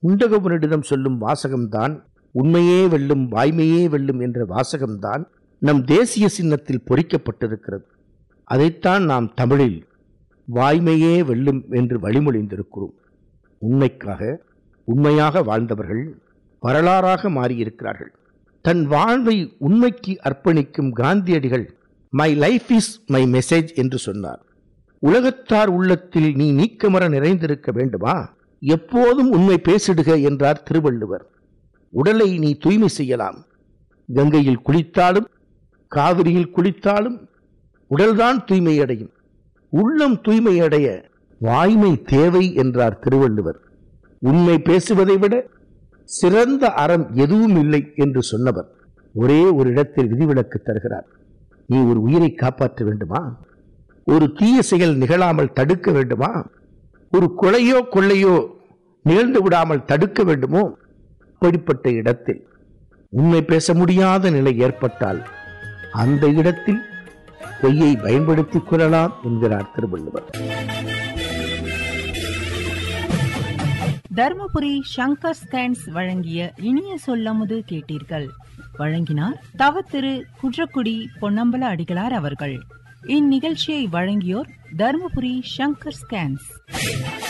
உண்டகவனிடம் சொல்லும் வாசகம்தான் உண்மையே வெல்லும் வாய்மையே வெல்லும் என்ற வாசகம்தான் நம் தேசிய சின்னத்தில் பொறிக்கப்பட்டிருக்கிறது அதைத்தான் நாம் தமிழில் வாய்மையே வெல்லும் என்று வழிமொழிந்திருக்கிறோம் உண்மைக்காக உண்மையாக வாழ்ந்தவர்கள் வரலாறாக மாறியிருக்கிறார்கள் தன் வாழ்வை உண்மைக்கு அர்ப்பணிக்கும் காந்தியடிகள் my life is my message என்று சொன்னார் உலகத்தார் உள்ளத்தில் நீ நீக்கமர நிறைந்திருக்க வேண்டுமா எப்போதும் உண்மை பேசிடுக என்றார் திருவள்ளுவர் உடலை நீ தூய்மை செய்யலாம் கங்கையில் குளித்தாலும் காவிரியில் குளித்தாலும் உடல்தான் தூய்மையடையும் உள்ளம் தூய்மையடைய வாய்மை தேவை என்றார் திருவள்ளுவர் உண்மை பேசுவதை விட சிறந்த அறம் எதுவும் இல்லை என்று சொன்னவர் ஒரே ஒரு இடத்தில் விதிவிலக்கு தருகிறார் நீ ஒரு உயிரை காப்பாற்ற வேண்டுமா ஒரு தீய செயல் நிகழாமல் தடுக்க வேண்டுமா ஒரு கொலையோ கொள்ளையோ நிகழ்ந்து விடாமல் தடுக்க வேண்டுமோ அப்படிப்பட்ட இடத்தில் உண்மை பேச முடியாத நிலை ஏற்பட்டால் அந்த இடத்தில் பொய்யை பயன்படுத்திக் கொள்ளலாம் என்கிறார் திருவள்ளுவர் தர்மபுரி சங்கர் ஸ்கேன்ஸ் வழங்கிய இனிய சொல்லமுது கேட்டீர்கள் வழங்கினார் தவ திரு குன்றக்குடி பொன்னம்பல அடிகளார் அவர்கள் இந்நிகழ்ச்சியை வழங்கியோர் தர்மபுரி சங்கர் ஸ்கேன்ஸ்